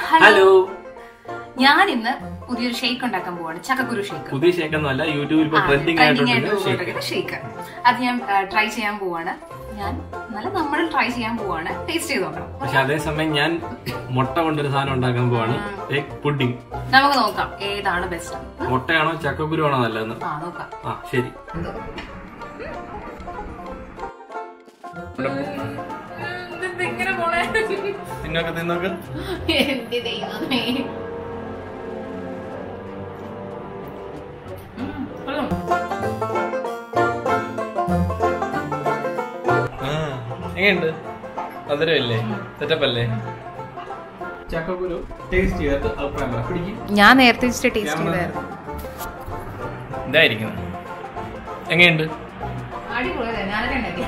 Hello ഞാൻ ഇന്ന് പുതിയൊരു ഷേക്ക് ഉണ്ടാക്കാൻ പോവാണ് ചക്കക്കുരു ഷേക്ക് പുതിയ ഷേക്കൊന്നും അല്ല യൂട്യൂബിൽ ഇപ്പൊ ട്രെൻഡിങ് ആയിട്ടുണ്ട് ഷേക്ക് ഷേക്ക് അത് ഞാൻ ട്രൈ ചെയ്യാൻ പോവാണ് ഞാൻ നല്ല നമ്മൾ ട്രൈ ചെയ്യാൻ പോവാണ് ടേസ്റ്റ് ചെയ്ത് നോക്കണം പക്ഷെ അതേസമയം ഞാൻ മുട്ട കൊണ്ടൊരു സാധനം ഉണ്ടാക്കാൻ പോവാണ് എഗ് പുഡിംഗ് നമുക്ക് നോക്കാം ഏതാണ് ബെസ്റ്റ് മുട്ടയാണോ ചക്കക്കുരു ആണോ നല്ലതെന്ന് ആ നോക്കാം ആ ശരി ഇങ്ങനെ പോണേ തിന്നോക്ക് തിന്നോക്ക് എന്റെ ദൈവമേ ഉം, കൊള്ളാം. ആ എങ്ങനെയുണ്ട് മധുരമല്ലേ സെറ്റപ്പ് അല്ലേ ചക്കക്കുരു ടേസ്റ്റ് ചെയ്തിട്ട് അഭിപ്രായം പറ പിടിക്കും ഞാൻ നേരത്തെ വെച്ചിട്ട് ടേസ്റ്റ് ചെയ്തായിരുന്നു ഇതായിരിക്കുന്നു എങ്ങനെയുണ്ട് അടിപൊളിയല്ലേ ഞാനൊക്കെ ഉണ്ടാക്കി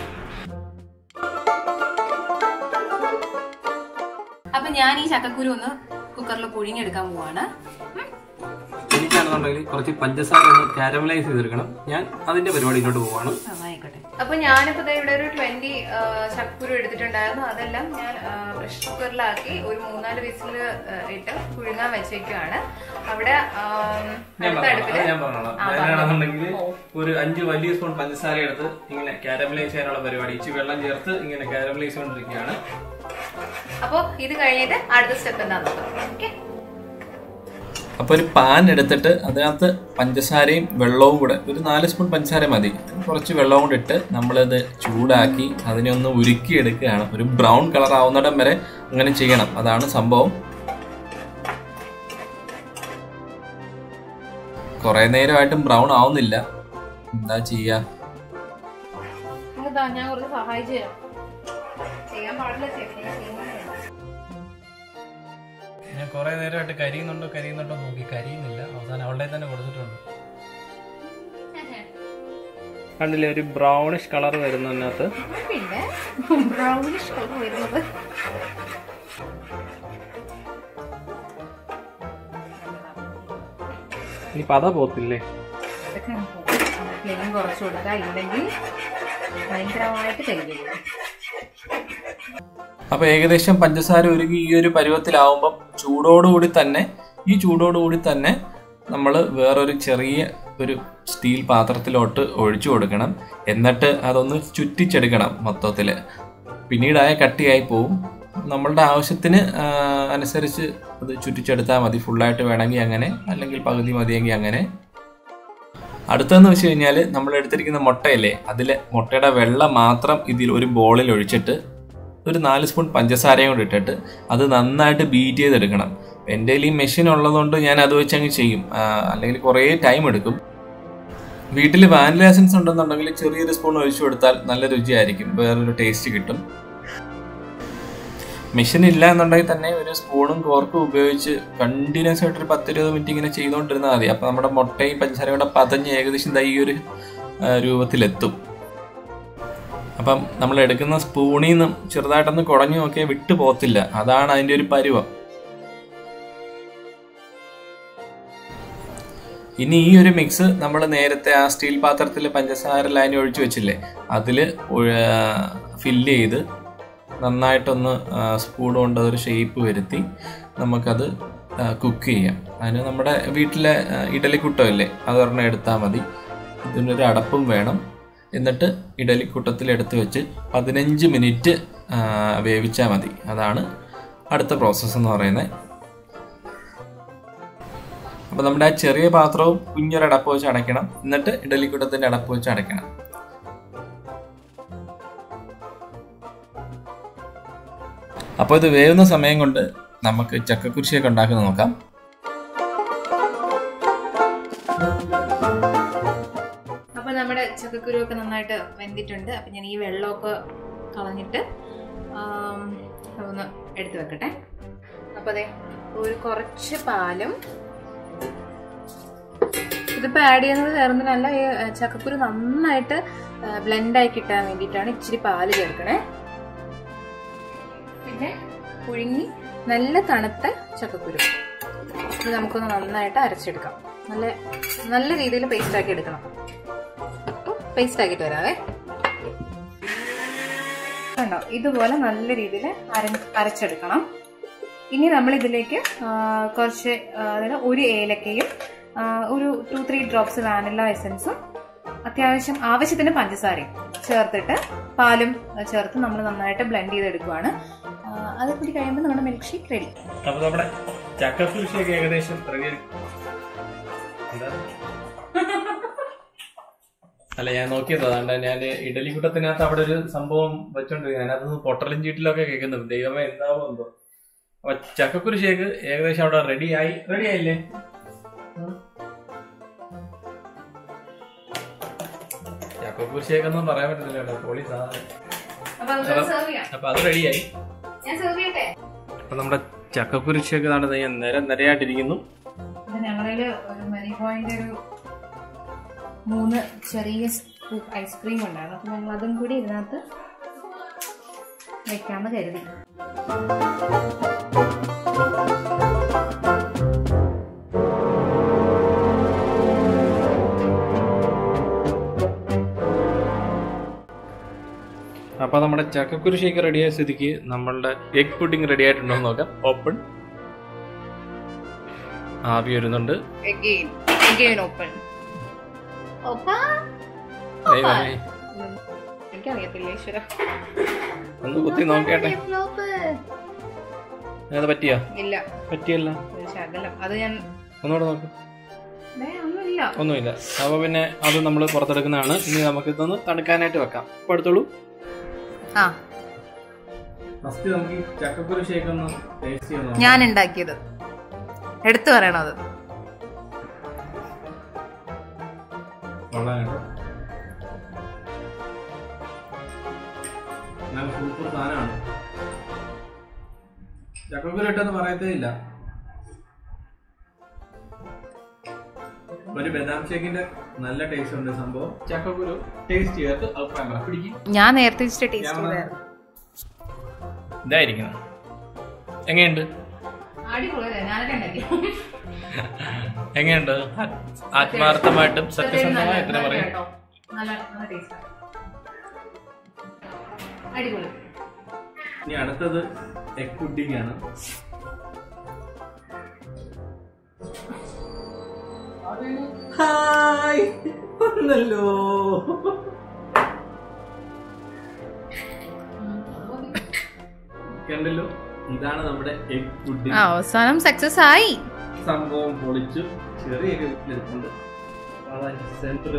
അപ്പൊ ഞാൻ ഈ ചക്കക്കുരു ഒന്ന് കുക്കറിൽ പുഴുങ്ങിയെടുക്കാൻ പോവാണ് ഉം. എനിക്കാണെന്നുണ്ടെങ്കിൽ കുറച്ച് പഞ്ചസാര ഒന്ന് കാരമലൈസ് ചെയ്തെടുക്കണം ഞാൻ അതിന്റെ പരിപാടിയിലോട്ട് പോവാണ് നന്നായിക്കോട്ടെ അപ്പൊ ഞാനിപ്പോ ദേ ഇവിടെ ഒരു ട്വന്റി ചക്കുരു എടുത്തിട്ടുണ്ടായിരുന്നു അതെല്ലാം ഞാൻ പ്രഷർ കുക്കറിലാക്കി ഒരു മൂന്നാല് വിസിൽ ഇട്ട് പുഴുങ്ങാൻ വെച്ചേക്കാണ് അവിടെ ആം, ഞാൻ അടുത്ത പറഞ്ഞോളാം അടുപ്പില് അത് ഞാൻ പറഞ്ഞോളാം ആ, ഞാനാണെന്നുണ്ടെങ്കിൽ ഓ. ഒരു അഞ്ച് വലിയ സ്പൂൺ പഞ്ചസാര എടുത്ത് ഇങ്ങനെ കാരമലൈസ് ചെയ്യാനുള്ള പരിപാടി ഇച്ചി വെള്ളം ചേർത്ത് ഇങ്ങനെ കാരമലൈസ് ചെയ്തുകൊണ്ടിരിക്കുകയാണ് അപ്പൊ ഇത് കഴിഞ്ഞിട്ട് അടുത്ത സ്റ്റെപ്പ് എന്താന്ന് നോക്കാം ഓക്കെ അപ്പോൾ ഒരു പാൻ എടുത്തിട്ട് അതിനകത്ത് പഞ്ചസാരയും വെള്ളവും കൂടെ ഒരു നാല് സ്പൂൺ പഞ്ചസാര മതി കുറച്ച് വെള്ളവും കൂടെ ഇട്ട് നമ്മളത് ചൂടാക്കി അതിനെ ഒന്ന് ഉരുക്കി എടുക്കുകയാണ് ഒരു ബ്രൗൺ കളർ ആവുന്നിടം വരെ അങ്ങനെ ചെയ്യണം അതാണ് സംഭവം കുറെ നേരമായിട്ടും ബ്രൗൺ ആവുന്നില്ല എന്താ ചെയ്യാ ഞാൻ കുറച്ച് സഹായിച്ചു തരാം ചെയ്യാൻ പാടില്ല ചേച്ചി ഞാൻ ചെയ്യുന്നില്ല. ഞാൻ കുറെ നേരമായിട്ട് കരിയുന്നുണ്ടോ കരിയുന്നുണ്ടോ നോക്കി കരിയുന്നില്ല അവസാനം അവളുടെ തന്നെ കൊടുത്തിട്ടുണ്ട് കണ്ടില്ലേ ഒരു ബ്രൗണിഷ് കളർ വരുന്നതിനകത്ത് പിന്നെ ബ്രൗണിഷ് കളർ വരുന്നത് ഇനി പത പോത്തില്ലേ ഇതൊക്കെ ഫ്ലെയിം കുറച്ച് കൊടുക്കുക ഇല്ലെങ്കിൽ ഭയങ്കരമായിട്ട് കരിയില്ല അപ്പൊ ഏകദേശം പഞ്ചസാര ഒരുക്കി ഈ ഒരു പരുവത്തിലാവുമ്പം ചൂടോടുകൂടി തന്നെ ഈ ചൂടോടുകൂടി തന്നെ നമ്മൾ വേറൊരു ചെറിയ ഒരു സ്റ്റീൽ പാത്രത്തിലോട്ട് ഒഴിച്ചു കൊടുക്കണം എന്നിട്ട് അതൊന്ന് ചുറ്റിച്ചെടുക്കണം മൊത്തത്തിൽ പിന്നീടായ കട്ടിയായി പോവും നമ്മളുടെ ആവശ്യത്തിന് ആ, അനുസരിച്ച് അത് ചുറ്റിച്ചെടുത്താൽ മതി ഫുള്ളായിട്ട് വേണമെങ്കിൽ അങ്ങനെ അല്ലെങ്കിൽ പകുതി മതിയെങ്കിൽ അങ്ങനെ അടുത്തെന്ന് വെച്ച് കഴിഞ്ഞാൽ നമ്മൾ എടുത്തിരിക്കുന്ന മുട്ടയില്ലേ അതിലെ മുട്ടയുടെ വെള്ള മാത്രം ഇതിൽ ഒരു ബോളിൽ ഒഴിച്ചിട്ട് ഒരു നാല് സ്പൂൺ പഞ്ചസാരയും കൂടി ഇട്ടിട്ട് അത് നന്നായിട്ട് ബീറ്റ് ചെയ്തെടുക്കണം എൻ്റെ കയ്യിൽ ഈ മെഷീൻ ഉള്ളതുകൊണ്ട് ഞാൻ അത് വെച്ച് അങ്ങ് ചെയ്യും ആ, അല്ലെങ്കിൽ കുറേ ടൈം എടുക്കും വീട്ടിൽ വാനില എസൻസ് ഉണ്ടെന്നുണ്ടെങ്കിൽ ചെറിയൊരു സ്പൂൺ ഒഴിച്ചു കൊടുത്താൽ നല്ല രുചിയായിരിക്കും വേറൊരു ടേസ്റ്റ് കിട്ടും മെഷീൻ ഇല്ല എന്നുണ്ടെങ്കിൽ തന്നെ ഒരു സ്പൂണും കോർക്കും ഉപയോഗിച്ച് കണ്ടിന്യൂസ് ആയിട്ട് ഒരു പത്തിരുപത് മിനിറ്റ് ഇങ്ങനെ ചെയ്തുകൊണ്ടിരുന്നാൽ മതി അപ്പം നമ്മുടെ മുട്ടയും പഞ്ചസാരയും കൂടെ പതഞ്ഞ് ഏകദേശം ദാ ഈ ഒരു ആ, രൂപത്തിലെത്തും അപ്പം നമ്മൾ എടുക്കുന്ന സ്പൂണിൽ നിന്നും ചെറുതായിട്ടൊന്ന് കുടഞ്ഞു നോക്കിയാൽ വിട്ടു പോകത്തില്ല അതാണ് അതിൻ്റെ ഒരു പരുവം ഇനി ഈ ഒരു മിക്സ് നമ്മൾ നേരത്തെ ആ സ്റ്റീൽ പാത്രത്തിൽ പഞ്ചസാര ലൈൻ ഒഴിച്ചു വെച്ചില്ലേ അതിൽ ഫില്ല് ചെയ്ത് നന്നായിട്ടൊന്ന് സ്പൂൺ കൊണ്ട് അതൊരു ഷേപ്പ് വരുത്തി നമുക്കത് കുക്ക് ചെയ്യാം അതിന് നമ്മുടെ വീട്ടിലെ ആ, ഇഡലിക്കുട്ടമില്ലേ അതൊരെണ്ണം എടുത്താൽ മതി ഇതിനൊരു അടപ്പും വേണം എന്നിട്ട് ഇഡലിക്കുട്ടത്തിൽ എടുത്ത് വെച്ച് പതിനഞ്ച് മിനിറ്റ് വേവിച്ചാൽ മതി അതാണ് അടുത്ത പ്രോസസ്സ് എന്ന് പറയുന്നത് അപ്പോൾ നമ്മുടെ ആ ചെറിയ പാത്രവും കുഞ്ഞൊരു അടപ്പ് വെച്ച് അടയ്ക്കണം എന്നിട്ട് ഇഡലിക്കുട്ടത്തിൻ്റെ അടപ്പ് വെച്ച് അടയ്ക്കണം അപ്പോൾ ഇത് വേവുന്ന സമയം കൊണ്ട് നമുക്ക് ചക്കക്കുരിശിയൊക്കെ ഉണ്ടാക്കുന്നത് നോക്കാം അപ്പൊ നമ്മുടെ ചക്കക്കുരു ഒക്കെ നന്നായിട്ട് വെന്തിട്ടുണ്ട് അപ്പൊ ഞാൻ ഈ വെള്ളമൊക്കെ കളഞ്ഞിട്ട് ആം, ഒന്ന് എടുത്തു വെക്കട്ടെ അപ്പൊ അതെ ഒരു കുറച്ച് പാലും ഇതിപ്പോ ആഡ് ചെയ്യുന്നത് വേറൊന്നിനല്ല ഈ ഏ, ചക്കക്കുരു നന്നായിട്ട് ബ്ലെൻഡായി കിട്ടാൻ വേണ്ടിയിട്ടാണ് ഇച്ചിരി പാല് ചേർക്കണേ പിന്നെ പുഴുങ്ങി നല്ല തണുത്ത ചക്കക്കുരു ഇത് നമുക്കൊന്ന് നന്നായിട്ട് അരച്ചെടുക്കാം നല്ല നല്ല രീതിയിൽ പേസ്റ്റ് ആക്കി എടുക്കണം പേസ്റ്റ് ആക്കിയിട്ട് വരാവേ കണ്ടോ ഇതുപോലെ നല്ല രീതിയിൽ അര അരച്ചെടുക്കണം ഇനി നമ്മൾ ഇതിലേക്ക് കുറച്ച് ആ, അതായത് ഒരു ഏലക്കയും ആ, ഒരു ടു ത്രീ ഡ്രോപ്സ് വാനില എസൻസും അത്യാവശ്യം ആവശ്യത്തിന് പഞ്ചസാരയും ചേർത്തിട്ട് പാലും ആ, ചേർത്ത് നമ്മൾ നന്നായിട്ട് ബ്ലെൻഡ് ചെയ്തെടുക്കുവാണ് ആ, അത് കൂടി കഴിയുമ്പോൾ നമ്മുടെ മിൽക്ക് ഷേക്ക് റെഡി അപ്പൊ നമ്മുടെ ചക്കപ്പുരുഷയൊക്കെ ഏകദേശം റെഡി അല്ല ഞാൻ നോക്കിയത് അതാണ്ട് ഞാൻ ഇഡലി കൂട്ടത്തിനകത്ത് അവിടെ ഒരു സംഭവം വെച്ചോണ്ടിരിക്കുന്നത് അതിനകത്ത് പൊട്ടലും ചീട്ടിലൊക്കെ കേൾക്കുന്നുണ്ട് ദൈവമേ എന്താവോ എന്തോ അപ്പൊ ചക്കക്കുരുശേക്ക് ഏകദേശം അവിടെ റെഡി ആയി റെഡി ആയില്ലേ ചക്കക്കുരുശേക്ക് ഒന്നും പറയാൻ പറ്റുന്നില്ല കേട്ടോ പൊളി സാധനം അപ്പൊ നമുക്ക് സെർവ് ചെയ്യാം അപ്പൊ അത് റെഡിയായി ഞാൻ സെർവ് ചെയ്യട്ടെ അപ്പൊ നമ്മുടെ ചക്കക്കുരുശേക്ക് നടന്ന് നിര നിരയായിട്ടിരിക്കുന്നു ഇത് ഞങ്ങളില് ഒരു മരി പോയിന്റ് ഒരു മൂന്ന് ചെറിയ സ്കൂപ്പ് ഐസ്ക്രീം ഉണ്ടായിരുന്നു അപ്പൊ ഞങ്ങൾ അതും കൂടി ഇതിനകത്ത് വെക്കാമെന്ന് കരുതി അപ്പൊ നമ്മുടെ ചക്കക്കുരു ഷേക്ക് റെഡിയായ സ്ഥിതിക്ക് നമ്മളുടെ എഗ് പുഡിംഗ് റെഡി ആയിട്ടുണ്ടോ എന്ന് നോക്കാം ഓപ്പൺ ആവി വരുന്നുണ്ട് Again, again open. ഓപ്പാ ദൈവമേ, എനിക്കറിയത്തില്ല ഈശ്വര ഒന്ന് കുത്തി നോക്കട്ടെ അത് പറ്റിയോ ഇല്ല പറ്റിയല്ല ഒരു ശകലം അത് ഞാൻ ഒന്നുകൂടെ നോക്ക് ദേ, ഒന്നുമില്ല ഒന്നുമില്ല അപ്പൊ പിന്നെ അത് നമ്മൾ പുറത്തെടുക്കുന്നതാണ് ഇനി നമുക്ക് ഇതൊന്ന് തണുക്കാനായിട്ട് വെക്കാം അപ്പൊ എടുത്തോളൂ ആ ഫസ്റ്റ് നമുക്ക് ഈ ചക്കക്കുരു ഷേക്ക് ഒന്ന് ടേസ്റ്റ് ചെയ്ത് നോക്കാം ഞാൻ ഉണ്ടാക്കിയത് എടുത്തു പറയണോ അത് കൊള്ളാം കേട്ടോ നല്ല സൂപ്പർ സാധനമാണ് ചക്കക്കുരു ഇട്ടെന്ന് പറയത്തേ ഇല്ല ഒരു ബദാം ഷേക്കിന്റെ നല്ല ടേസ്റ്റ് ഉണ്ട് സംഭവം ചക്കക്കുരു ടേസ്റ്റ് ചെയ്തിട്ട് അഭിപ്രായം പറ പിടിക്കും ഞാൻ നേരത്തെ ടേസ്റ്റ് ക്യാമറ. ചെയ്തായിരുന്നു ഇതായിരിക്കണം എങ്ങനെയുണ്ട് അടിപൊളിയല്ലേ ഞാനൊക്കെ ഉണ്ടാക്കി എങ്ങനെയുണ്ട് ആത്മാർത്ഥമായിട്ടും സത്യസന്ധമായും എത്ര പറയും കേട്ടോ. നല്ല നല്ല ടേസ്റ്റ് അടിപൊളി ഇനി അടുത്തത് എഗ് പുഡിംഗ് ആണ് ഹായ് വന്നല്ലോ കണ്ടല്ലോ ഇതാണ് നമ്മുടെ എഗ് ആ, പുഡിംഗ് അവസാനം സക്സസ് ആയി സംഭവം പൊളിച്ചു ചെറിയൊക്കെ എടുക്കുന്നുണ്ട് സെന്റർ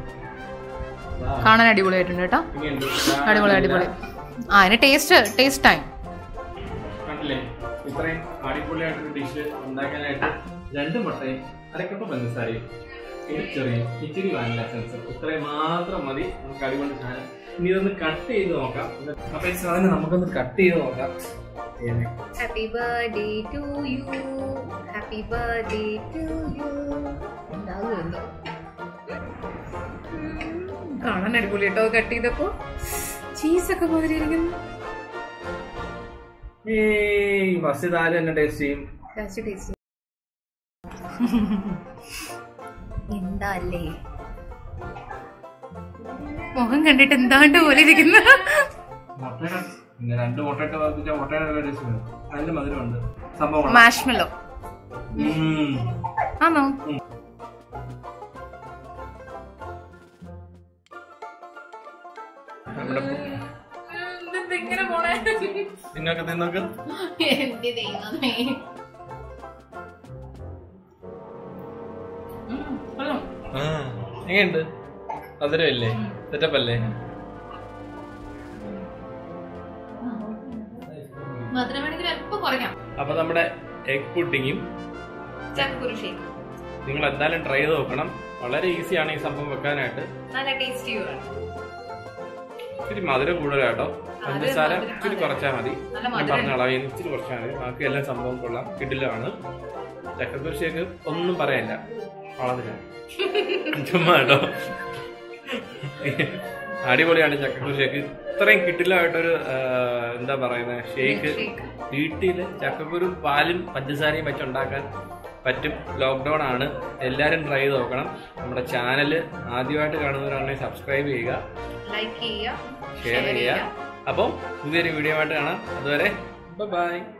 കാണാൻ അടിപൊളിയായിട്ടുണ്ട് കേട്ടോ അടിപൊളി അടിപൊളി ആ അതിന് ടേസ്റ്റ് ടേസ്റ്റ് ടൈം കണ്ടില്ലേ ഇത്രയും അടിപൊളിയായിട്ടൊരു ഡിഷ് ഉണ്ടാക്കാനായിട്ട് രണ്ട് മുട്ടയും അരക്കപ്പ് പഞ്ചസാരയും ഒരു ചെറിയ ഇച്ചിരി വാനില എസൻസ് ഇത്രയും മാത്രം മതി നമുക്ക് അടിപൊളി സാധനം ഇനി ഇതൊന്ന് കട്ട് ചെയ്ത് നോക്കാം അപ്പൊ ഈ സാധനം നമുക്കൊന്ന് കട്ട് ചെയ്ത് നോക്കാം ഏനെ. Happy birthday to you happy birthday to you എന്താകുമല്ലോ കാണാൻ അടിപൊളി കേട്ടോ കട്ട് ചെയ്തപ്പോ ചീസൊക്കെ പോതിരിക്കുന്നു ഏയ് ഫസ്റ്റ് താല് തന്നെ ടേസ്റ്റ് ചെയ്യും ലാസ്റ്റ് ടേസ്റ്റ് എന്താ അല്ലേ മുഖം കണ്ടിട്ട് എന്താണ്ട് പോലെ ഇരിക്കുന്നു മുട്ടയുടെ പിന്നെ രണ്ട് മുട്ടയിട്ട് വർദ്ധിച്ച മുട്ടയുടെ ടേസ്റ്റ് വരും അതിന്റെ മധുരമുണ്ട് സംഭവം മാഷ്മെല്ലോ ഉം. ആണോ നമ്മുടെ ഇങ്ങനെ പോണേ തിന്നൊക്കെ തിന്നൊക്കെ എന്റെ ദൈവമേ ഉം, കൊള്ളാം. ആ, എങ്ങനെയുണ്ട് മധുരമല്ലേ സെറ്റപ്പ് അല്ലേ മധുരം വേണമെങ്കിൽ അല്പം കുറയ്ക്കാം അപ്പൊ നമ്മുടെ എഗ് പുഡിങ്ങും ചക്കക്കുരു ഷേക്ക് നിങ്ങൾ എന്തായാലും ട്രൈ ചെയ്ത് നോക്കണം വളരെ ഈസിയാണ് ഈ സംഭവം വെക്കാനായിട്ട് നല്ല ടേസ്റ്റിയാണ് ഇച്ചിരി മധുരം കൂടുതലാട്ടോ പഞ്ചസാര മധുരം, ഇച്ചിരി അതെ. കുറച്ചാൽ മതി നല്ല ഞാൻ മധുരം പറഞ്ഞ അളവിൽ നിന്ന് ഇച്ചിരി കുറച്ചാൽ മതി ബാക്കി എല്ലാ സംഭവം കൊള്ളാം കിടിലാണ് ചക്കക്കുരിശിയൊക്കെ ഒന്നും പറയാനില്ല വളർന്നില്ല ചുമ്മാ കേട്ടോ അടിപൊളിയാണ് ചക്കക്കുരിശിയൊക്കെ ഇത്രയും കിട്ടില്ലായിട്ടൊരു എന്താ പറയുന്നത് ഷേക്ക് ഷേക്ക് വീട്ടിൽ ചക്കക്കുരു പാലും പഞ്ചസാരയും വെച്ചുണ്ടാക്കാൻ പറ്റും ലോക്ക്ഡൗൺ ആണ് എല്ലാവരും ട്രൈ ചെയ്ത് നോക്കണം നമ്മുടെ ചാനൽ ആദ്യമായിട്ട് കാണുന്നവരാണെങ്കിൽ സബ്സ്ക്രൈബ് ചെയ്യുക ലൈക്ക് ചെയ്യുക ഷെയർ ചെയ്യുക അപ്പം പുതിയൊരു വീഡിയോ ആയിട്ട് കാണാം അതുവരെ ബൈ